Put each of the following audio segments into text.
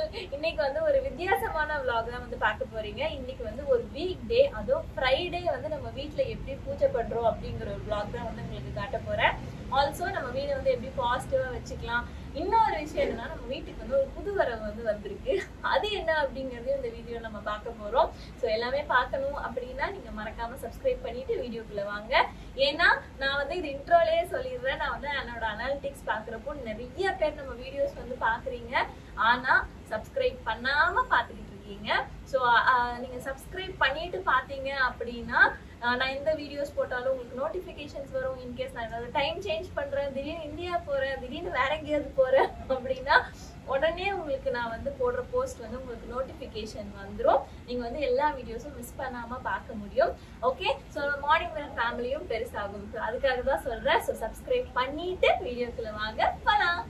இன்னைக்கு வந்து ஒரு வித்தியாசமான vlog தான் வந்து பார்க்க போறீங்க இன்னைக்கு வந்து ஒரு வீக் டே அதுவும் ஃப்ரைடே வந்து நம்ம வீட்ல எப்படி பூஜை பண்றோம் அப்படிங்கிற ஒரு vlog தான் வந்து உங்களுக்கு காட்ட போறேன் ஆல்சோ நம்ம வீடு வந்து எப்படி பாசிட்டிவா வச்சுக்கலாம் இன்னொரு விஷயம் என்னன்னா நம்ம வீட்டுக்கு வந்து ஒரு புது வரவு வந்து வந்திருக்கு அது என்ன அப்படிங்கறதையும் இந்த வீடியோ நம்ம பார்க்க போறோம் ஸோ எல்லாமே பார்க்கணும் அப்படின்னா நீங்க மறக்காம சப்ஸ்கிரைப் பண்ணிட்டு வீடியோக்குள்ள வாங்க ஏன்னா நான் வந்து இது இன்ட்ரோலயே சொல்லிடுறேன் நான் வந்து என்னோட அனாலிட்டிக்ஸ் பாக்குறப்போ நிறைய பேர் நம்ம வீடியோஸ் வந்து பாக்குறீங்க ஆனா சப்ஸ்கிரைப் பண்ணாம பாத்துக்கிட்டு இருக்கீங்க ஸோ நீங்க சப்ஸ்கிரைப் பண்ணிட்டு பாத்தீங்க அப்படின்னா ஆஹ் நான் எந்த வீடியோஸ் போட்டாலும் உங்களுக்கு நோட்டிபிகேஷன்ஸ் வரும் இன்கேஸ் நான் ஏதாவது டைம் சேஞ்ச் பண்றேன் திடீர்னு இந்தியா போறேன் திடீர்னு வேற எங்கேயாவது போறேன் அப்படின்னா உடனே உங்களுக்கு நான் வந்து போடுற போஸ்ட் வந்து உங்களுக்கு நோட்டிபிகேஷன் வந்துரும் நீங்க வந்து எல்லா வீடியோஸும் மிஸ் பண்ணாம பார்க்க முடியும் ஓகே ஸோ மார்னிங் வேர் ஃபேமிலியும் பெருசாகும் ஸோ அதுக்காக தான் சொல்றேன் ஸோ சப்ஸ்கிரைப் பண்ணிட்டு வீடியோக்குள்ள வாங்க போலாம்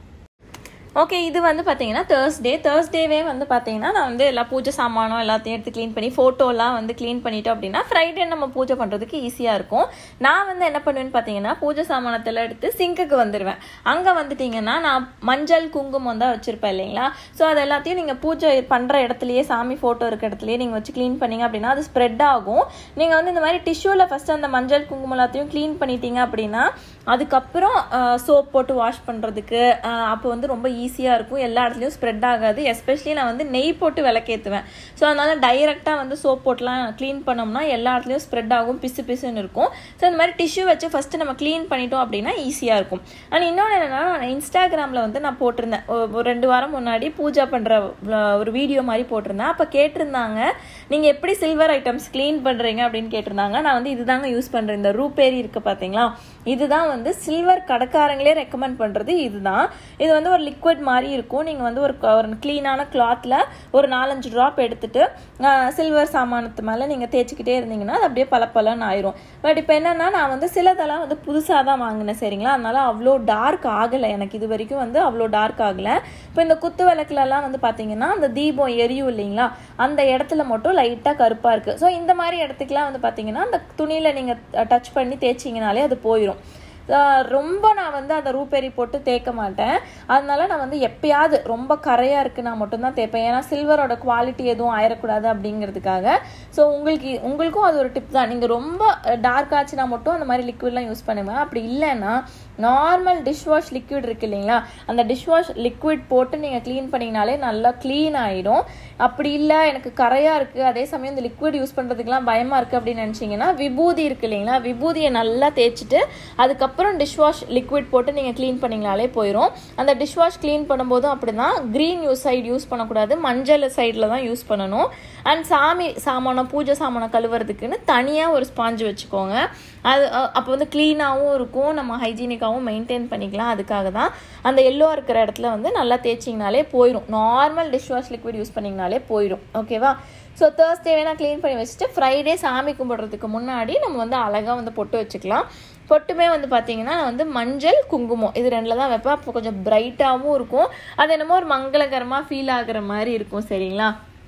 ஓகே இது வந்து பார்த்தீங்கன்னா தேர்ஸ்டே தேர்ஸ்டேவே வந்து பார்த்தீங்கன்னா நான் வந்து எல்லா பூஜை சாமானும் எல்லாத்தையும் எடுத்து க்ளீன் பண்ணி ஃபோட்டோலாம் வந்து க்ளீன் பண்ணிட்டோம் அப்படின்னா ஃப்ரைடே நம்ம பூஜை பண்ணுறதுக்கு ஈஸியாக இருக்கும் நான் வந்து என்ன பண்ணுவேன்னு பார்த்தீங்கன்னா பூஜை சாமானத்தில் எடுத்து சிங்குக்கு வந்துடுவேன் அங்கே வந்துட்டிங்கன்னா நான் மஞ்சள் குங்குமம் தான் வச்சுருப்பேன் இல்லைங்களா ஸோ அது எல்லாத்தையும் நீங்கள் பூஜை பண்ணுற இடத்துலையே சாமி ஃபோட்டோ இருக்க இடத்துலையே நீங்கள் வச்சு க்ளீன் பண்ணீங்க அப்படின்னா அது ஸ்ப்ரெட் ஆகும் நீங்கள் வந்து இந்த மாதிரி டிஷ்யூவில் ஃபஸ்ட்டு அந்த மஞ்சள் குங்குமம் எல்லாத்தையும் க்ளீன் பண்ணிட்டீங்க அப்படின்னா அதுக்கப்புறம் சோப் போட்டு வாஷ் பண்ணுறதுக்கு அப்போ வந்து ரொம்ப ஈஸியாக இருக்கும் எல்லா இடத்துலையும் ஸ்ப்ரெட் ஆகாது எஸ்பெஷலி நான் வந்து நெய் போட்டு விளக்கேற்றுவேன் ஸோ அதனால் டைரெக்டாக வந்து சோப் போட்டுலாம் க்ளீன் பண்ணோம்னா எல்லா இடத்துலையும் ஸ்ப்ரெட் ஆகும் பிசு பிசுன்னு இருக்கும் ஸோ இந்த மாதிரி டிஷ்யூ வச்சு ஃபஸ்ட்டு நம்ம க்ளீன் பண்ணிட்டோம் அப்படின்னா ஈஸியாக இருக்கும் அண்ட் இன்னொன்று என்னென்னா நான் இன்ஸ்டாகிராமில் வந்து நான் போட்டிருந்தேன் ஒரு- ஒரு ரெண்டு வாரம் முன்னாடி பூஜா பண்ணுற ஒரு வீடியோ மாதிரி போட்டிருந்தேன் அப்போ கேட்டிருந்தாங்க நீங்கள் எப்படி சில்வர் ஐட்டம்ஸ் க்ளீன் பண்ணுறீங்க அப்படின்னு கேட்டிருந்தாங்க நான் வந்து இதுதாங்க யூஸ் பண்ணுறேன் இந்த ரூபேரி இருக்குது பார்த்தீங்களா இதுதான் வந்து சில்வர் கடைக்காரங்களே ரெக்கமெண்ட் பண்ணுறது இதுதான் இது வந்து ஒரு லிக்விட் மாதிரி இருக்கும் நீங்கள் வந்து ஒரு க- ஒரு க்ளீனான கிளாத்தில் ஒரு நாலஞ்சு ட்ராப் எடுத்துட்டு சில்வர் சாமானத்து மேலே நீங்கள் தேய்ச்சிக்கிட்டே இருந்தீங்கன்னா அது அப்படியே பளபளன்னு ஆயிரும் பட் இப்போ என்னன்னா நான் வந்து சிலதெல்லாம் வந்து புதுசாக தான் வாங்கினேன் சரிங்களா அதனால அவ்வளோ டார்க் ஆகலை எனக்கு இது வரைக்கும் வந்து அவ்வளோ டார்க் ஆகலை இப்போ இந்த குத்து விளக்குலலாம் வந்து பார்த்தீங்கன்னா அந்த தீபம் எரியும் இல்லைங்களா அந்த இடத்துல மட்டும் லைட்டாக கருப்பாக இருக்குது ஸோ இந்த மாதிரி இடத்துக்குலாம் வந்து பார்த்தீங்கன்னா அந்த துணியில் நீங்கள் டச் பண்ணி தேய்ச்சிங்கனாலே அது போயிடும் ஆஹ் ரொம்ப நான் வந்து அந்த ரூபேரி போட்டு தேய்க்க மாட்டேன் அதனால நான் வந்து எப்பயாவது ரொம்ப கரையாக இருக்குன்னா மட்டும்தான் தேய்ப்பேன் ஏன்னா சில்வரோட குவாலிட்டி எதுவும் ஆயிடக்கூடாது அப்படிங்கிறதுக்காக ஸோ உங்களுக்கு உங்களுக்கும் அது ஒரு டிப் தான் நீங்கள் ரொம்ப டார்க் ஆச்சுன்னா மட்டும் அந்த மாதிரி லிக்விட்லாம் யூஸ் பண்ணுவேன் அப்படி இல்லைன்னா நார்மல் டிஷ் வாஷ் லிக்விட் இருக்கு இல்லைங்களா அந்த டிஷ் வாஷ் லிக்விட் போட்டு நீங்கள் க்ளீன் பண்ணிங்கனாலே நல்லா க்ளீன் ஆகிடும் அப்படி இல்லை எனக்கு கரையாக இருக்குது அதே சமயம் இந்த லிக்விட் யூஸ் பண்ணுறதுக்குலாம் பயமாக இருக்குது அப்படின்னு நினச்சிங்கன்னா விபூதி இருக்கு இல்லைங்களா விபூதியை நல்லா தேய்ச்சிட்டு அதுக்கப்புறம் டிஷ் வாஷ் லிக்விட் போட்டு நீங்கள் க்ளீன் பண்ணிங்கனாலே போயிடும் அந்த டிஷ் வாஷ் க்ளீன் பண்ணும்போதும் அப்படி தான் க்ரீன் யூஸ் சைடு யூஸ் பண்ணக்கூடாது மஞ்சள் சைடில் தான் யூஸ் பண்ணணும் அண்ட் சாமி சாமானம் பூஜை சாமானம் கழுவுறதுக்குன்னு தனியாக ஒரு ஸ்பாஞ்சு வச்சுக்கோங்க அது அ- அப்போ வந்து க்ளீனாகவும் இருக்கும் நம்ம ஹைஜீனிக்காகவும் மெயின்டைன் பண்ணிக்கலாம் அதுக்காக தான் அந்த எல்லோ இருக்கிற இடத்துல வந்து நல்லா தேய்ச்சிங்கனாலே போயிடும் normal dish wash liquid use பண்ணிங்கனாலே போயிடும் ஓகேவா ஸோ தேர்ஸ்டே வேணால் க்ளீன் பண்ணி வச்சுட்டு ஃப்ரைடே சாமி கும்பிட்றதுக்கு முன்னாடி நம்ம வந்து அழகாக வந்து பொட்டு வச்சுக்கலாம் பொட்டுமே வந்து பார்த்தீங்கன்னா நான் வந்து மஞ்சள் குங்குமம் இது ரெண்டில் தான் வைப்பேன் அப்போ கொஞ்சம் பிரைட்டாகவும் இருக்கும் அது என்னமோ ஒரு மங்களகரமாக ஃபீல் ஆகுற மாதிரி இருக்கும் சரிங்களா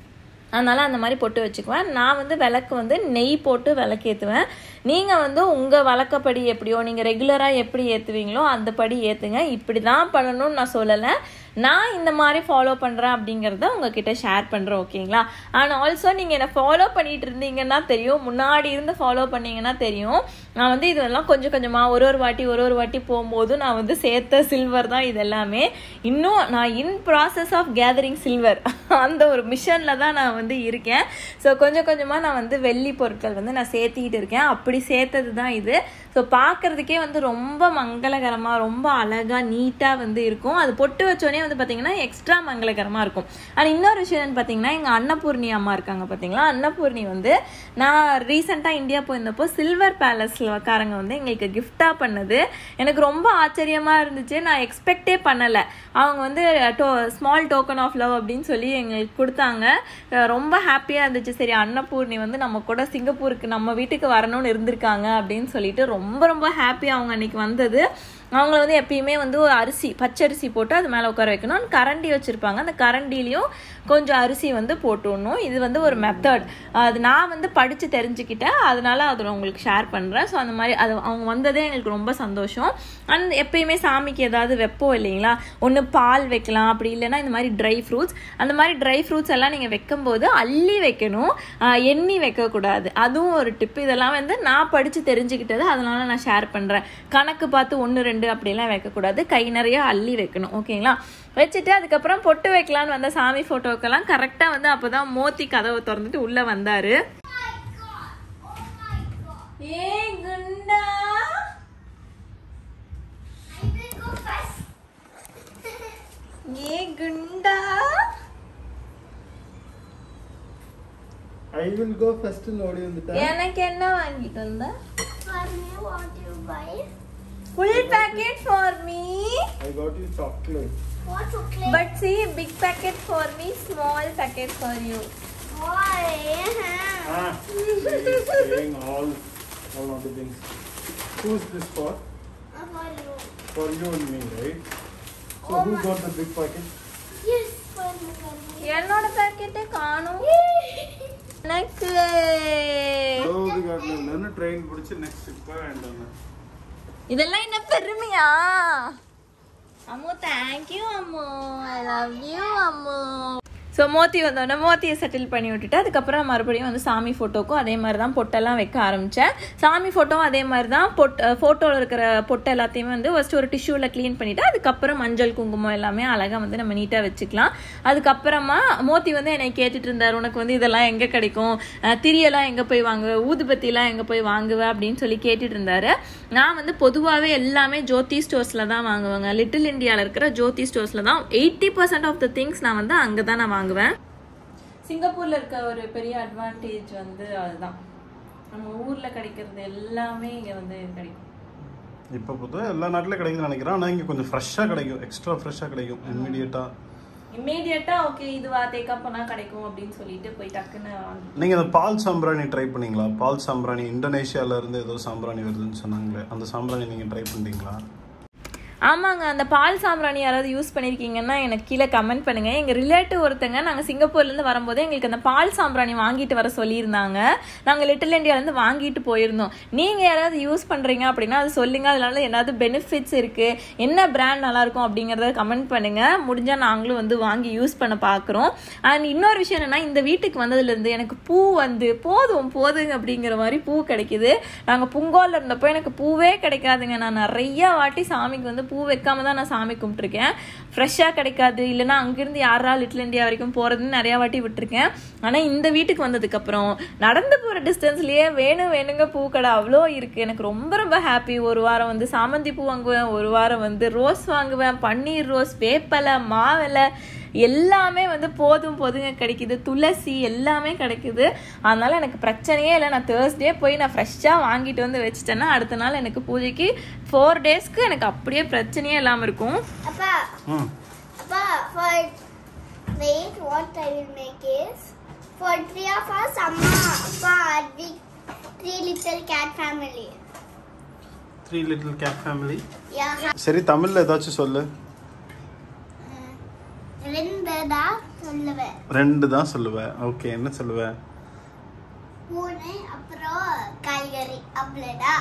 அதனால் அந்த மாதிரி பொட்டு வச்சுக்குவேன் நான் வந்து விளக்கு வந்து நெய் போட்டு விளக்கேற்றுவேன் நீங்கள் வந்து உங்கள் வழக்கப்படி எப்படியோ நீங்கள் ரெகுலராக எப்படி ஏற்றுவீங்களோ அந்த படி ஏற்றுங்க இப்படி தான் பண்ணணும்னு நான் சொல்லலை நான் இந்த மாதிரி ஃபாலோ பண்ணுறேன் அப்படிங்கிறத உங்ககிட்ட ஷேர் பண்ணுறேன் ஓகேங்களா அண்ட் ஆல்சோ நீங்கள் என்னை ஃபாலோ பண்ணிட்டு இருந்தீங்கன்னா தெரியும் முன்னாடி இருந்து ஃபாலோ பண்ணீங்கன்னா தெரியும் நான் வந்து இதெல்லாம் கொஞ்சம் கொஞ்சமாக ஒரு ஒரு வாட்டி ஒரு ஒரு வாட்டி போகும்போது நான் வந்து சேர்த்த சில்வர் தான் இது எல்லாமே இன்னும் நான் in process of gathering silver அந்த ஒரு மிஷனில் தான் நான் வந்து இருக்கேன் ஸோ கொஞ்சம் கொஞ்சமாக நான் வந்து வெள்ளி பொருட்கள் வந்து நான் சேர்த்திக்கிட்டு இருக்கேன் அப்படி சேர்த்தது தான் இது ஸோ பார்க்கறதுக்கே வந்து ரொம்ப மங்களகரமாக ரொம்ப அழகாக நீட்டாக வந்து இருக்கும் அது பொட்டு வச்சோடனே வந்து பார்த்தீங்கன்னா எக்ஸ்ட்ரா மங்களகரமாக இருக்கும் அண்ட் இன்னொரு விஷயம் என்னன்னு பார்த்தீங்கன்னா எங்கள் அன்னபூர்ணி அம்மா இருக்காங்க பார்த்தீங்களா அன்னபூர்ணி வந்து நான் ரீசெண்டாக இந்தியா போயிருந்தப்போ சில்வர் பேலஸில் காரங்க வந்து எங்களுக்கு கிஃப்டாக பண்ணது எனக்கு ரொம்ப ஆச்சரியமாக இருந்துச்சு நான் எக்ஸ்பெக்டே பண்ணலை அவங்க வந்து டோ ஸ்மால் டோக்கன் ஆஃப் லவ் அப்படின்னு சொல்லி எங்களுக்கு கொடுத்தாங்க அஹ் ரொம்ப ஹாப்பியாக இருந்துச்சு சரி அன்னபூர்ணி வந்து நம்ம கூட சிங்கப்பூருக்கு நம்ம வீட்டுக்கு வரணும்னு இருந்திருக்காங்க அப்படின்னு சொல்லிட்டு ரொம்ப ரொம்ப ஹாப்பி அவங்க அன்னைக்கு வந்தது அவங்கள வந்து எப்பயுமே வந்து ஒரு அரிசி பச்சரிசி போட்டு அது மேலே உட்கார வைக்கணும் கரண்டி வச்சுருப்பாங்க அந்த கரண்டிலையும் கொஞ்சம் அரிசி வந்து போட்டுடணும் இது வந்து ஒரு மெத்தட் அது நான் வந்து படித்து தெரிஞ்சுக்கிட்டேன் அதனால அதில் உங்களுக்கு ஷேர் பண்ணுறேன் ஸோ அந்த மாதிரி அது அவங்க வந்ததே எங்களுக்கு ரொம்ப சந்தோஷம் அண்ட் எப்பயுமே சாமிக்கு ஏதாவது வைப்போம் இல்லைங்களா ஒன்று பால் வைக்கலாம் அப்படி இல்லைன்னா இந்த மாதிரி ட்ரை ஃப்ரூட்ஸ் அந்த மாதிரி ட்ரை ஃப்ரூட்ஸ் எல்லாம் நீங்கள் வைக்கும்போது அள்ளி வைக்கணும் ஆஹ் எண்ணி வைக்கக்கூடாது அதுவும் ஒரு டிப் இதெல்லாம் வந்து நான் படித்து தெரிஞ்சுக்கிட்டது அதனால நான் ஷேர் பண்ணுறேன் கணக்கு பார்த்து ஒன்று ரெண்டு அப்படிலாம் வைக்கக்கூடாது கை நிறைய அள்ளி வைக்கணும் ஓகேங்களா வச்சுட்டு அதுக்கப்புறம் பொட்டு வைக்கலான்னு வந்த சாமி ஃபோட்டோக்கெல்லாம் கரெக்டாக வந்து அப்போ தான் மோத்தி கதவை திறந்துட்டு உள்ளே வந்தார் ஏ குண்டா ஏ குண்டா I will go first ஓடி வந்துட்டேன் எனக்கு என்ன வாங்கிட்டு வந்த For me, what you buy? Full packet for me I got you chocolate. What chocolate? But see big packet for me small packet for you Why? Ah, saying all, all of the things. Who's this for? For you. For you and me, right? So Oh who my- got the big packet? Yes, for me, for me. என்னோட பேக்கெட்டே காணும் எனக்கு Dhobi got நான் train பிடிச்சி next இப்போ வேண்டாம் இதெல்லாம் என்ன பெருமையா Ammu thank you Ammu I love you Ammu so Moti வந்தோடனே மோத்தியை செட்டில் பண்ணி விட்டுட்டு அதுக்கப்புறம் மறுபடியும் வந்து சாமி ஃபோட்டோக்கும் அதே மாதிரி தான் பொட்டெல்லாம் வைக்க ஆரம்பித்தேன் சாமி ஃபோட்டோவும் அதே மாதிரி தான் பொட் ஃபோட்டோவில் இருக்கிற பொட்டை எல்லாத்தையுமே வந்து ஃபஸ்ட்டு ஒரு டிஷ்யூவில் க்ளீன் பண்ணிவிட்டு அதுக்கப்புறம் மஞ்சள் குங்குமம் எல்லாமே அழகாக வந்து நம்ம நீட்டாக வச்சுக்கலாம் அதுக்கப்புறமா மோத்தி வந்து என்னை கேட்டுட்டு இருந்தார் உனக்கு வந்து இதெல்லாம் எங்கே கிடைக்கும் அஹ் திரியெல்லாம் எங்கே போய் வாங்குவ ஊதுபத்திலாம் எங்கே போய் வாங்குவ அப்படின்னு சொல்லி கேட்டுட்டு இருந்தாரு நான் வந்து பொதுவாகவே எல்லாமே ஜோதி ஸ்டோர்ஸில் தான் வாங்குவேங்க லிட்டில் இந்தியாவில் இருக்கிற ஜோதி ஸ்டோர்ஸில் தான் eighty percent of the things நான் வந்து அங்கே தான் நான் வாங்குவேன் சிங்கப்பூரில் இருக்க ஒரு பெரிய அட்வான்டேஜ் வந்து அதுதான் நம்ம ஊரில் கிடைக்கிறது எல்லாமே இங்கே வந்து கிடைக்கும் இப்போ பொதுவாக எல்லா நாட்டிலும் கிடைக்குதுன்னு நினைக்கிறேன் ஆனால் இங்கே கொஞ்சம் ஃப்ரெஷ்ஷாக கிடைக்கும் எக்ஸ்ட்ரா ஃப்ரெஷ்ஷாக கிடைக்கும் இம்மீடியட்டாக இம்மீடியட்டாக ஓகே இதுவா தேக்கப் பண்ணால் கிடைக்கும் அப்படின்னு சொல்லிட்டு போய் டக்குன்னு வாங்கி நீங்கள் அந்த பால் சாம்பிராணி ட்ரை பண்ணீங்களா பால் சாம்பிராணி இந்தோனேஷியால இருந்து ஏதோ சாம்பிராணி வருதுன்னு சொன்னாங்களே அந்த சாம்பிராணி நீங்கள் ட்ரை பண்ணிட்டீங்களா ஆமாங்க அந்த பால் சாம்பிராணி யாராவது யூஸ் பண்ணியிருக்கீங்கன்னா எனக்கு கீழே கமெண்ட் பண்ணுங்க எங்கள் ரிலேட்டிவ் ஒருத்தங்க நாங்கள் சிங்கப்பூர்லேருந்து வரும்போது எங்களுக்கு அந்த பால் சாம்பிராணி வாங்கிட்டு வர சொல்லியிருந்தாங்க நாங்கள் லிட்டில் இந்தியாவிலேருந்து வாங்கிட்டு போயிருந்தோம் நீங்கள் யாராவது யூஸ் பண்ணுறீங்க அப்படின்னா அது சொல்லுங்க அதனால ஏதாவது பெனிஃபிட்ஸ் இருக்குது என்ன பிராண்ட் நல்லாயிருக்கும் அப்படிங்கிறத கமெண்ட் பண்ணுங்க முடிஞ்சால் நாங்களும் வந்து வாங்கி யூஸ் பண்ண பார்க்குறோம் அண்ட் இன்னொரு விஷயம் என்னன்னா இந்த வீட்டுக்கு வந்ததுலேருந்து எனக்கு பூ வந்து போதும் போதுங்க அப்படிங்கிற மாதிரி பூ கிடைக்குது நாங்கள் புங்கோலில் இருந்தப்போ எனக்கு பூவே கிடைக்காதுங்க நான் நிறைய வாட்டி சாமிக்கு வந்து பூ வைக்காம தான் நான் சாமி கும்பிட்டுருக்கேன் ஃப்ரெஷ்ஷாக கிடைக்காது இல்லைன்னா அங்கேருந்து யாரா லிட்டில் இந்தியா வரைக்கும் போகிறதுன்னு நிறையா வாட்டி விட்டுருக்கேன் ஆனால் இந்த வீட்டுக்கு வந்ததுக்கப்புறம் நடந்து போகிற டிஸ்டன்ஸ்லேயே வேணும் வேணுங்க பூக்கடை அவ்வளோ இருக்குது எனக்கு ரொம்ப ரொம்ப ஹாப்பி ஒரு வாரம் வந்து சாமந்தி பூ வாங்குவேன் ஒரு வாரம் வந்து ரோஸ் வாங்குவேன் பன்னீர் ரோஸ் வேப்பலை மாவிலை எல்லாமே வந்து போதும் போதுங்க கிடைக்குது துளசி எல்லாமே கிடைக்குது அதனால எனக்கு பிரச்சனையே இல்லை நான் தேர்ஸ்டே போய் நான் ஃப்ரெஷ்ஷாக வாங்கிட்டு வந்து வச்சுட்டேன்னா அடுத்த நாள் எனக்கு பூஜைக்கு ஃபோர் டேஸ்க்கு எனக்கு அப்படியே பிரச்சனையே இல்லாமல் இருக்கும் Appa, ம் Appa, for wait, what I will make is for three of us, Amma, Appa, we three little cat family. Three little cat family Yeah. சரி தமிழில் ஏதாச்சும் சொல்லு ரெண்டு தான் சொல்லுவேன் ரெண்டு தான் சொல்லுவேன் ஓகே என்ன சொல்லுவேன் பூனை அப்புறம் காய்கறி அவ்வளோடா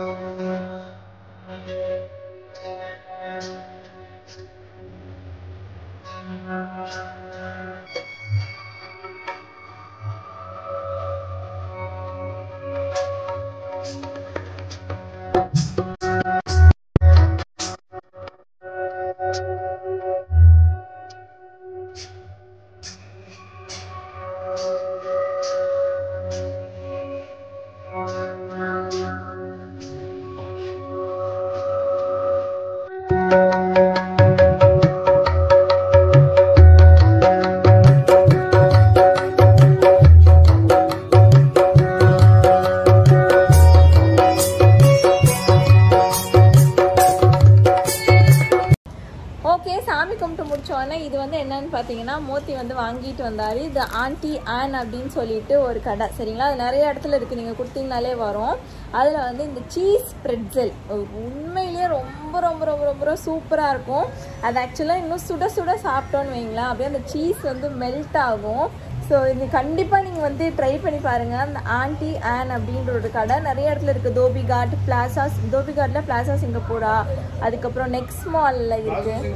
ஓகே சாமி கும்பிட்டு முடிச்சோடனே இது வந்து என்னன்னு பார்த்தீங்கன்னா மோத்தி வந்து வாங்கிட்டு வந்தார் இது ஆன்டி ஆன் அப்படின்னு சொல்லிட்டு ஒரு கடை சரிங்களா அது நிறைய இடத்துல இருக்குது நீங்கள் கொடுத்தீங்கனாலே வரும் அதில் வந்து இந்த சீஸ் பிரெட்ஸல் உண்மையிலேயே ரொம்ப ரொம்ப ரொம்ப ரொம்ப சூப்பராக இருக்கும் அது ஆக்சுவலாக இன்னும் சுட சுட சாப்பிட்டோன்னு வைங்களேன் அப்படியே அந்த சீஸ் வந்து மெல்ட் ஆகும் ஸோ இது கண்டிப்பாக நீங்கள் வந்து ட்ரை பண்ணி பாருங்கள் அந்த ஆன்டி ஆன் அப்படின்ற ஒரு கடை நிறைய இடத்துல இருக்குது தோபி காட் பிளாசாஸ் தோபி காட்டில் பிளாசா சிங்கப்பூரா அதுக்கப்புறம் நெக்ஸ்ட் மாலில் இருக்குது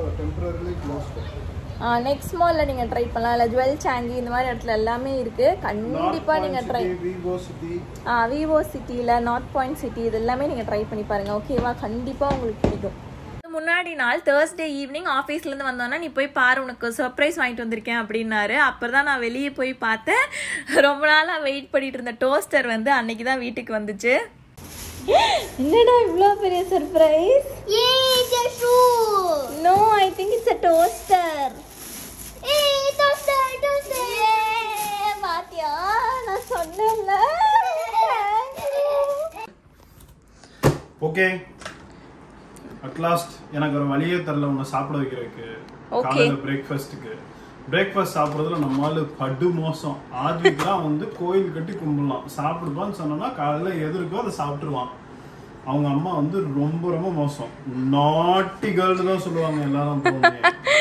நெக்ஸ்ட் மாலில் நீங்கள் ட்ரை பண்ணலாம் இல்லை ஜுவல் சாங்கி இந்த மாதிரி இடத்துல எல்லாமே இருக்குது கண்டிப்பாக நீங்கள் ட்ரை விவோ சிட்டியில் நார்த் பாயிண்ட் சிட்டி இது எல்லாமே நீங்கள் ட்ரை பண்ணி பாருங்கள் ஓகேவா கண்டிப்பாக உங்களுக்கு பிடிக்கும் முன்னாடி நாள் தேர்ஸ்டே ஈவினிங் ஆஃபீஸ்லேருந்து வந்தோன்னா நீ போய் பாரு உனக்கு சர்ப்ரைஸ் வாங்கிட்டு வந்திருக்கேன் அப்படின்னாரு அப்புறம் தான் நான் வெளியே போய் பார்த்தேன் ரொம்ப நாளாக வெயிட் பண்ணிட்டு இருந்த டோஸ்டர் வந்து அன்னைக்கு தான் வீட்டுக்கு வந்துச்சு என்னடா இவ்வளோ பெரிய surprise Yay, it's a shoe! No I think it's a toaster Hey, toaster, toaster! பாத்தியா நான் சொன்னேன்ல ஓகே அட்லாஸ்ட் எனக்கு ஒரு வழியே தரல உன்னை சாப்பிட வைக்கிறதுக்கு Okay. காலையில பிரேக்ஃபாஸ்ட்டுக்கு பிரேக்ஃபாஸ்ட் சாப்பிட்றதுல நம்மளால படு மோசம் ஆத்விக்லாம் வந்து கோயில் கட்டி கும்பிடலாம் சாப்பிடுப்பான்னு சொன்னோம்னா காலையில எது இருக்கோ அதை சாப்பிட்டுருவான் அவங்க அம்மா வந்து ரொம்ப ரொம்ப மோசம் நாட்டி கேர்ள் தான் சொல்லுவாங்க எல்லாரும் பொண்ணுங்க.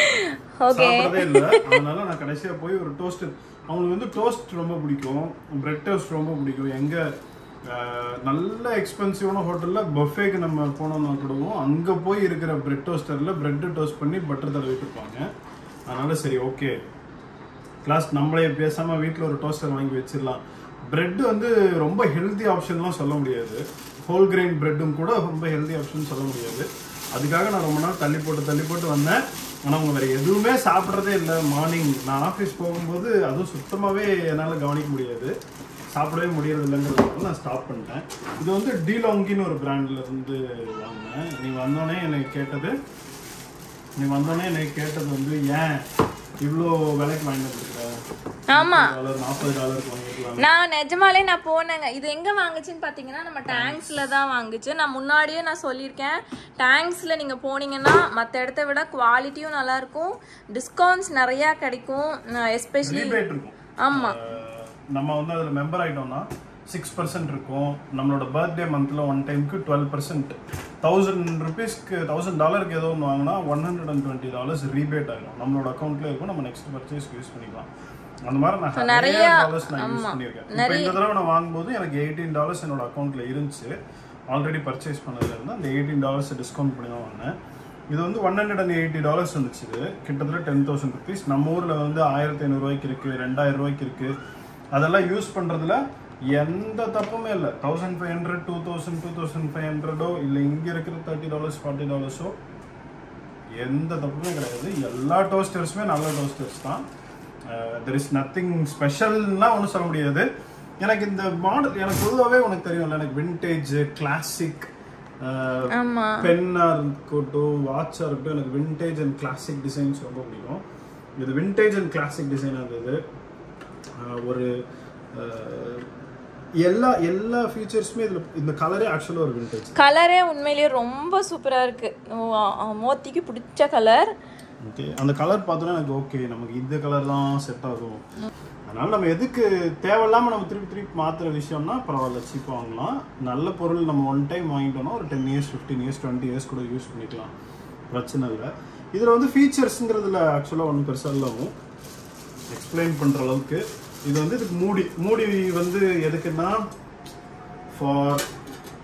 ஓகே சாப்பிடறதே இல்ல அதனால நான் கடைசியா போய் ஒரு டோஸ்ட் அவங்களுக்கு வந்து டோஸ்ட் ரொம்ப பிடிக்கும் பிரெட் டோஸ்ட் ரொம்ப பிடிக்கும் எங்க அஹ், நல்ல எக்ஸ்பென்சிவான ஹோட்டல்ல பஃபேக்கு நம்ம போனோம்னா கூடவும் அங்க போய் இருக்கிற பிரெட் டோஸ்டர்ல பிரெட் டோஸ்ட் பண்ணி பட்டர் தடவிட்டு இருப்பாங்க அதனால சரி ஓகே கிளாஸ் நம்மளே பேசாம வீட்ல ஒரு டோஸ்டர் வாங்கி வச்சிடலாம் பிரெட் வந்து ரொம்ப ஹெல்தி ஆப்ஷன்லாம் சொல்ல முடியாது ஹோல் கிரெயின் பிரெட்டும் கூட ரொம்ப ஹெல்தி ஆப்ஷன் சொல்ல முடியாது அதுக்காக நான் ரொம்ப நாள் தள்ளி போட்டு தள்ளி போட்டு வந்தேன் ஆனால் அவங்க வேற எதுவுமே சாப்பிட்றதே இல்லை மார்னிங் நான் ஆஃபீஸ் போகும்போது அதுவும் சுத்தமாகவே என்னால் கவனிக்க முடியாது சாப்பிடவே முடியறது இல்லைங்கிறதுனால நான் ஸ்டாப் பண்ணிட்டேன் இது வந்து டீலாங்கின்னு ஒரு பிராண்ட்ல இருந்து வாங்கினேன் நீ வந்தோடனே எனக்கு கேட்டது நீ வந்தோடனே எனக்கு கேட்டது வந்து ஏன் இவ்வளோ விலைக்கு வாங்கிட்டு வந்துருக்க ஆமா. டாலர் நாற்பது டாலருக்கு வாங்கிக்கலாம் நான் நிஜமாலே நான் போனேங்க இது எங்க வாங்குச்சுன்னு பாத்தீங்கன்னா நம்ம டேங்க்ஸ்ல தான் வாங்குச்சு நான் முன்னாடியே நான் சொல்லியிருக்கேன் டேங்க்ஸ்ல நீங்க போனீங்கன்னா மத்த இடத்த விட குவாலிட்டியும் நல்லா இருக்கும் டிஸ்கவுண்ட்ஸ் நிறைய கிடைக்கும் எஸ்பெஷலி ரீபேட் இருக்கும் ஆமா அஹ் நம்ம வந்து அதில் மெம்பர் ஆகிட்டோம்னா சிக்ஸ் பர்சன்ட் இருக்கும் நம்மளோட பர்த்டே மந்த்தில் ஒன் டைமுக்கு டுவெல் பர்சன்ட் தௌசண்ட் ருபீஸ்க்கு தௌசண்ட் டாலருக்கு ஏதோ ஒன்று வாங்கினா one hundred and twenty dollars rebate ஆகிடும் நம்மளோட அக்கௌண்ட்ல இருக்கும் நம்ம நெக்ஸ்ட் பர்ச்சேஸ்க்கு யூஸ் பண்ணிக்கலாம் அந்த மாதிரி நான் நிறைய டாலர்ஸ் நான் யூஸ் பண்ணியிருக்கேன் இப்போ இந்த தடவை நான் வாங்கும்போது எனக்கு எயிட்டீன் டாலர்ஸ் என்னோட அக்கௌண்ட்ல இருந்துச்சு ஆல்ரெடி பர்ச்சேஸ் பண்ணதுல இருந்து அந்த எயிட்டீன் டாலர்ஸ் டிஸ்கவுண்ட் பண்ணி தான் வாங்கினேன் இது வந்து one hundred and eighty dollars வந்துச்சு இது கிட்டத்தட்ட டென் தௌசண்ட் ருபீஸ் நம்ம ஊரில் வந்து ஆயிரத்தி ஐநூறுரூவாய்க்கு இருக்குது ரெண்டாயிரம் ரூபாய்க்கு இருக்குது அதெல்லாம் யூஸ் பண்ணுறதுல எந்த தப்புமே இல்லை thousand five hundred two thousand two thousand five ஹண்ட்ரடோ இல்லை இங்கே இருக்கிற தேர்ட்டி டாலர்ஸ் ஃபார்ட்டி டாலர்ஸோ எந்த தப்புமே கிடையாது எல்லா டோஸ்டர்ஸுமே நல்ல டோஸ்டர்ஸ் தான் தெர் இஸ் நத்திங் ஸ்பெஷல்னா ஒன்றும் சொல்ல முடியாது எனக்கு இந்த மாடல் எனக்கு பொதுவாகவே உனக்கு தெரியும்ல எனக்கு விண்டேஜ் கிளாசிக் ஆமா பென்னா இருக்கட்டும் வாட்சாக இருக்கட்டும் எனக்கு விண்டேஜ் அண்ட் கிளாசிக் டிசைன்ஸ் ரொம்ப பிடிக்கும் இது விண்டேஜ் அண்ட் கிளாசிக் டிசைன் இருந்தது அஹ் ஒரு அஹ், எல்லா எல்லா ஃபீச்சர்ஸுமே இதில் இந்த கலரே ஆக்சுவலாக ஒரு விண்டேஜ் கலரே உண்மையிலேயே ரொம்ப சூப்பரா இருக்கு ஓ, ஆ, மோத்திக்கு பிடிச்ச கலர் ஓகே அந்த கலர் பார்த்தோன்னா எனக்கு ஓகே நமக்கு இந்த கலர் தான் செட் ஆகும் அதனால நம்ம எதுக்கு தேவையில்லாம நம்ம திருப்பி திருப்பி மாத்துற விஷயம்னா பரவாயில்ல சீப்பாக வாங்கலாம் நல்ல பொருள் நம்ம ஒன் டைம் வாங்கிட்டோம்னா ஒரு ten years fifteen years twenty years கூட யூஸ் பண்ணிக்கலாம் பிரச்சனை இல்லை இதில் வந்து ஃபீச்சர்ஸுங்கிறதுல ஆக்சுவலாக ஒன்றும் பெருசாக இல்லாமல் எக்ஸ்பிளைன் பண்ணுற அளவுக்கு இது வந்து இதுக்கு மூடி மூடி வந்து எதுக்குன்னா ஃபார்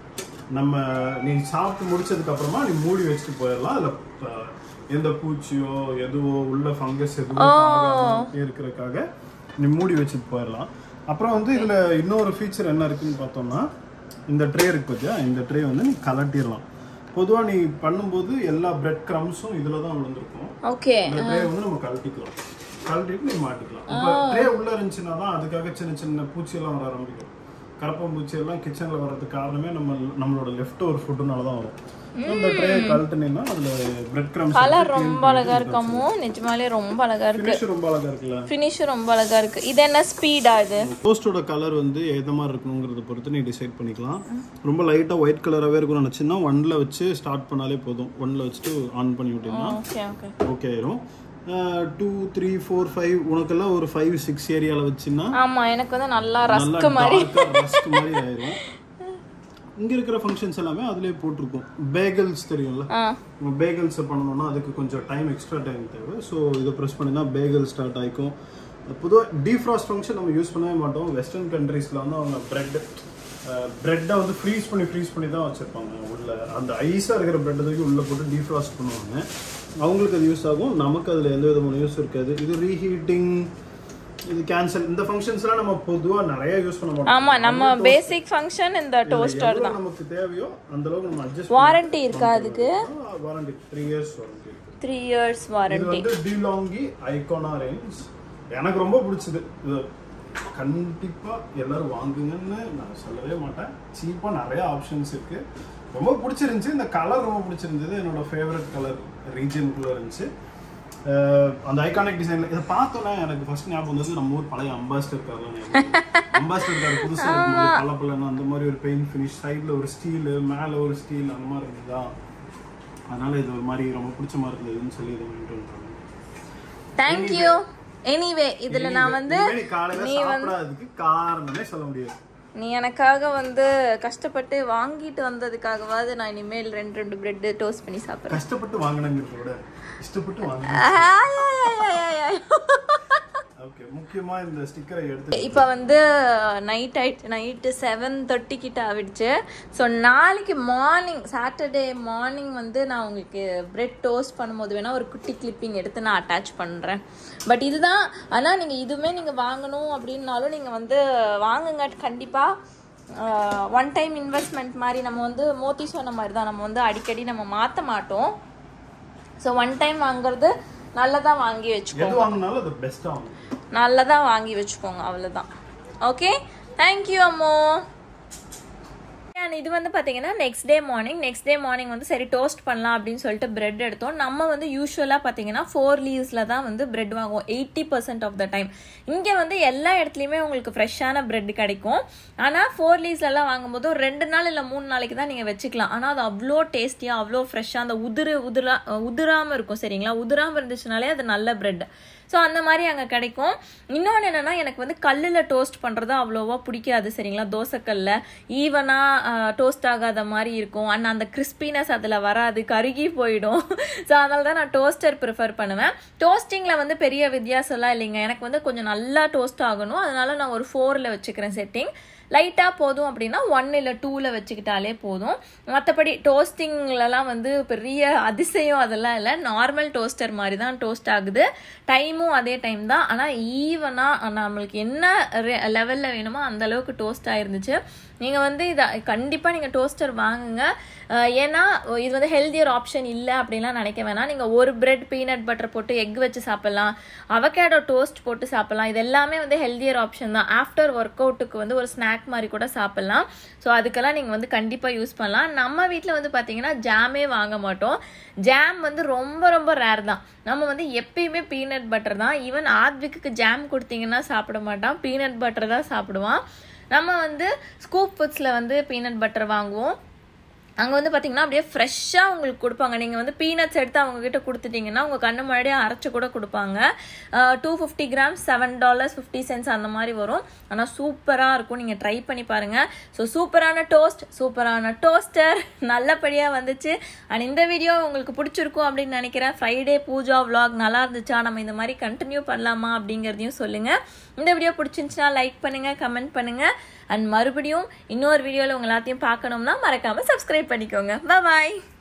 நம்ம நீ சாப்பிட்டு முடிச்சதுக்கு அப்புறமா நீ மூடி வச்சுட்டு போயிடலாம் அதுல அஹ், எந்த பூச்சியோ எதுவோ உள்ள ஃபங்கஸ் எதுவோ ஆகாம இருக்கிறதுக்காக நீ மூடி வச்சுட்டு போயிடலாம் அப்புறம் வந்து இதுல இன்னொரு ஃபீச்சர் என்ன இருக்குன்னு பார்த்தோம்னா இந்த ட்ரே இருக்கு பார்த்தியா இந்த ட்ரே வந்து நீ கலட்டிடலாம் பொதுவா நீ பண்ணும்போது எல்லா பிரெட் கிரம்ஸும் இதுல தான் விழுந்திருக்கும் ஓகே இந்த ட்ரே வந்து நம்ம கழட்டிக்கலாம் கழட்டிட்டு நீ மாட்டிக்கலாம் இப்போ ட்ரே உள்ள இருந்துச்சுன்னா தான் அதுக்காக சின்ன சின்ன பூச்சி எல்லாம் வர ஆரம்பிக்கும் கரப்பாம்பூச்சி எல்லாம் கிச்சன்ல வர்றதுக்கு காரணமே நம்ம நம்மளோட லெஃப்ட் ஓவர் ஃபுட்டுனால தான் வரும் இந்த ட்ரே கழட்டினீங்கன்னா அதுல பிரெட் கிரம்ஸ் கலர் ரொம்ப அழகா இருக்காமோ நிஜமாலே ரொம்ப அழகா இருக்கு ஃபினிஷ் ரொம்ப அழகா இருக்குல்ல ஃபினிஷும் ரொம்ப அழகா இருக்கு இது என்ன ஸ்பீடா இது டோஸ்டோட கலர் வந்து எந்த மாதிரி இருக்கணுங்கிறத பொறுத்து நீ டிசைட் பண்ணிக்கலாம் ரொம்ப லைட்டாக ஒயிட் கலராகவே இருக்கும்னு நினச்சின்னா ஒன்ல வச்சு ஸ்டார்ட் பண்ணாலே போதும் ஒன்ல வச்சுட்டு ஆன் பண்ணி விட்டீங்கன்னா ஓகே ஓகே ஓகே ஆயிரும் டூ த்ரீ ஃபோர் ஃபைவ் உனக்கெல்லாம் ஒரு ஃபைவ் சிக்ஸ் ஏரியாவில் வச்சுன்னா ஆமா எனக்கு வந்து நல்லா நல்லா ரஸ்க் மாதிரி டார்க்காக ரஸ்க் மாதிரி ஆயிரும் இங்கே இருக்கிற ஃபங்க்ஷன்ஸ் எல்லாமே அதுலேயே போட்டிருக்கும் பேகல்ஸ் தெரியும்ல ஆ நம்ம பேகல்ஸை பண்ணணும்னா அதுக்கு கொஞ்சம் டைம் எக்ஸ்ட்ரா டைம் தேவை ஸோ இதை ப்ரெஸ் பண்ணினா பேகல் ஸ்டார்ட் ஆகிக்கும் பொதுவாக டீஃப்ராஸ்ட் ஃபங்க்ஷன் நம்ம யூஸ் பண்ணவே மாட்டோம் வெஸ்டர்ன் கண்ட்ரீஸில் வந்து அவங்க பிரெட் பிரெட்டை வந்து ஃப்ரீஸ் பண்ணி ஃப்ரீஸ் பண்ணி தான் வச்சுருப்பாங்க உள்ள அந்த ஐஸாக இருக்கிற பிரெட்டை தூக்கி உள்ளே போட்டு டீஃப்ராஸ்ட் பண்ணுவாங்க அவங்களுக்கு அது யூஸ் ஆகும் நமக்கு அதில் எந்த விதமான யூஸ் இருக்காது இது ரீஹீட்டிங் இது கேன்சல் இந்த ஃபங்க்ஷன்ஸ்லாம் நம்ம பொதுவாக நிறைய யூஸ் பண்ண மாட்டோம் ஆமா நம்ம பேசிக் ஃபங்க்ஷன் இந்த டோஸ்டர் எவ்வளவு நமக்கு தேவையோ அந்த அளவுக்கு நம்ம அட்ஜஸ்ட் வாரண்டி இருக்கா அதுக்கு வாரண்டி த்ரீ இயர்ஸ் வாரண்டி இருக்கு த்ரீ இயர்ஸ் இது வாரண்டி வந்து டிலாங்கி ஐகானா ரேஞ்ச் எனக்கு ரொம்ப பிடிச்சது இது கண்டிப்பா எல்லாரும் வாங்குங்கன்னு நான் சொல்லவே மாட்டேன் சீப்பா நிறைய ஆப்ஷன்ஸ் இருக்கு ரொம்ப பிடிச்சிருந்துச்சு இந்த கலர் ரொம்ப பிடிச்சிருந்தது என்னோட ஃபேவரட் கலர் ரீஜனுக்குள்ள இருந்துச்சு அஹ் அந்த ஐகானிக் டிசைன்ல இதை பார்த்தோன்னே எனக்கு ஃபர்ஸ்ட் ஞாபகம் வந்தது நம்ம ஊர் பழைய அம்பாஸ்டர் கார்லாம் அம்பாஸ்டர் கார் புதுசா இருக்கும்போது பல பலன்னு அந்த மாதிரி ஒரு பெயிண்ட் ஃபினிஷ் சைடுல ஒரு ஸ்டீல் மேல ஒரு ஸ்டீல் அந்த மாதிரி இருந்ததா அதனால இது ஒரு மாதிரி ரொம்ப பிடிச்ச மாதிரி இருந்ததுன்னு சொல்லி இதை மெயின்டைன் பண்ணேன் தேங்க்யூ எனிவே இதுல நான் வந்து இனிமே நீ காலையில சாப்பிடாததுக்கு காரணமே சொல்ல முடியாது நீ எனக்காக வந்து கஷ்டப்பட்டு வாங்கிட்டு வந்ததுக்காகவாவது நான் இனிமேல் ரெண்டு ரெண்டு பிரெட் டோஸ்ட் பண்ணி சாப்பிட்றேன் கஷ்டப்பட்டு வாங்கினங்கிறத விட இஷ்டப்பட்டு வாங்கினேன் ஓகே முக்கியமா இந்த ஸ்டிக்கரை எடுத்து இப்போ வந்து நைட் ஆயிட்டு நைட்டு செவன் தேர்ட்டி கிட்ட ஆகிடுச்சு ஸோ நாளைக்கு மார்னிங் சாட்டர்டே மார்னிங் வந்து நான் உங்களுக்கு பிரெட் டோஸ்ட் பண்ணும்போது வேணால் ஒரு குட்டி கிளிப்பிங் எடுத்து நான் அட்டாச் பண்ணுறேன் பட் இதுதான் ஆனால் நீங்கள் இதுவுமே நீங்கள் வாங்கணும் அப்படின்னாலும் நீங்கள் வந்து வாங்குங்க கண்டிப்பாக ஒன் டைம் இன்வெஸ்ட்மெண்ட் மாதிரி நம்ம வந்து மோத்தி சொன்ன மாதிரி தான் நம்ம வந்து அடிக்கடி நம்ம மாற்ற மாட்டோம் ஸோ ஒன் டைம் வாங்குறது நல்லதாக வாங்கி வச்சுக்கோ எது வாங்கினாலும் அது பெஸ்ட்டாக வாங்கணும் நல்லதாக வாங்கி வச்சுக்கோங்க அவ்வளோதான் ஓகே தேங்க்யூ அம்மோ And இது வந்து பார்த்தீங்கன்னா next day morning next day morning வந்து சரி டோஸ்ட் பண்ணலாம் அப்படின்னு சொல்லிட்டு பிரெட் எடுத்தோம் நம்ம வந்து யூஸ்வலாக பார்த்தீங்கன்னா ஃபோர் லீவ்ஸில் தான் வந்து பிரெட் வாங்குவோம் eighty percent of the time இங்கே வந்து எல்லா இடத்துலையுமே உங்களுக்கு ஃப்ரெஷ்ஷான பிரெட் கிடைக்கும் ஆனால் ஃபோர் லீவ்ஸ்லலாம் வாங்கும்போது ஒரு ரெண்டு நாள் இல்லை மூணு நாளைக்கு தான் நீங்கள் வச்சுக்கலாம் ஆனால் அது அவ்வளோ டேஸ்டியாக அவ்வளோ ஃப்ரெஷ்ஷாக அந்த உதிரு உதிரா உதிராமல் இருக்கும் சரிங்களா உதிராமல் இருந்துச்சுனாலே அது நல்ல பிரெட் ஸோ அந்த மாதிரி அங்கே கிடைக்கும் இன்னொன்று என்னென்னா எனக்கு வந்து கல்லில் டோஸ்ட் பண்ணுறது அவ்வளோவா பிடிக்காது சரிங்களா தோசைக்கல்ல ஈவனாக டோஸ்ட் ஆகாத மாதிரி இருக்கும் அண்ட் அந்த கிறிஸ்பினஸ் அதில் வராது கருகி போயிடும் ஸோ அதனால தான் நான் டோஸ்டர் ப்ரிஃபர் பண்ணுவேன் டோஸ்டிங்கில் வந்து பெரிய வித்தியாசம்லாம் இல்லைங்க எனக்கு வந்து கொஞ்சம் நல்லா டோஸ்ட் ஆகணும் அதனால நான் ஒரு ஃபோரில் வச்சுக்கிறேன் செட்டிங் லைட்டாக போதும் அப்படின்னா ஒன் இல்லை டூவில் வச்சுக்கிட்டாலே போதும் மற்றபடி டோஸ்டிங்லலாம் வந்து பெரிய அதிசயம் அதெல்லாம் இல்லை நார்மல் டோஸ்டர் மாதிரி தான் டோஸ்ட் ஆகுது டைமும் அதே டைம் தான் ஆனால் ஈவனாக நம்மளுக்கு என்ன லெவலில் வேணுமோ அந்த அளவுக்கு டோஸ்ட் ஆயிருந்துச்சு நீங்கள் வந்து இதை கண்டிப்பாக நீங்கள் டோஸ்டர் வாங்குங்க அஹ் ஏன்னா இது வந்து ஹெல்தியர் ஆப்ஷன் இல்லை அப்படின்லாம் நினைக்க வேணாம் நீங்கள் ஒரு பிரெட் பீனட் பட்டர் போட்டு எக் வச்சு சாப்பிட்லாம் அவகேடோ டோஸ்ட் போட்டு சாப்பிட்லாம் இது எல்லாமே வந்து ஹெல்தியர் ஆப்ஷன் தான் ஆஃப்டர் ஒர்க் அவுட்டுக்கு வந்து ஒரு ஸ்நாக் மாதிரி கூட சாப்பிட்லாம் ஸோ அதுக்கெல்லாம் நீங்கள் வந்து கண்டிப்பாக யூஸ் பண்ணலாம் நம்ம வீட்டில் வந்து பார்த்தீங்கன்னா ஜாமே வாங்க மாட்டோம் ஜாம் வந்து ரொம்ப ரொம்ப ரேர் தான் நம்ம வந்து எப்பயுமே பீனட் பட்டர் தான் ஈவன் ஆத்விக்கு ஜாம் கொடுத்தீங்கன்னா சாப்பிட மாட்டான் பீனட் பட்டர் தான் சாப்பிடுவான் நம்ம வந்து ஸ்கூப் ஃபுட்ஸில் வந்து பீனட் பட்டர் வாங்குவோம் அங்கே வந்து பார்த்தீங்கன்னா அப்படியே ஃப்ரெஷ்ஷாக உங்களுக்கு கொடுப்பாங்க நீங்கள் வந்து பீனட்ஸ் எடுத்து அவங்க கிட்ட கொடுத்துட்டீங்கன்னா உங்கள் கண்ணு முன்னாடியே அரைச்சி கூட கொடுப்பாங்க two fifty gram seven dollars fifty cents அந்த மாதிரி வரும் ஆனால் சூப்பராக இருக்கும் நீங்கள் ட்ரை பண்ணி பாருங்கள் ஸோ சூப்பரான டோஸ்ட் சூப்பரான டோஸ்டர் நல்லபடியாக வந்துச்சு அண்ட் இந்த வீடியோ உங்களுக்கு பிடிச்சிருக்கும் அப்படின்னு நினைக்கிறேன் ஃப்ரைடே பூஜா vlog நல்லா இருந்துச்சா நம்ம இந்த மாதிரி கண்டினியூ பண்ணலாமா அப்படிங்கிறதையும் சொல்லுங்கள் இந்த வீடியோ பிடிச்சிருந்துச்சுன்னா லைக் பண்ணுங்கள் கமெண்ட் பண்ணுங்கள் அண்ட் மறுபடியும் இன்னொரு வீடியோவில் உங்க எல்லாத்தையும் பார்க்கணும்னா மறக்காமல் சப்ஸ்கிரைப் பண்ணிக்கோங்க பாய்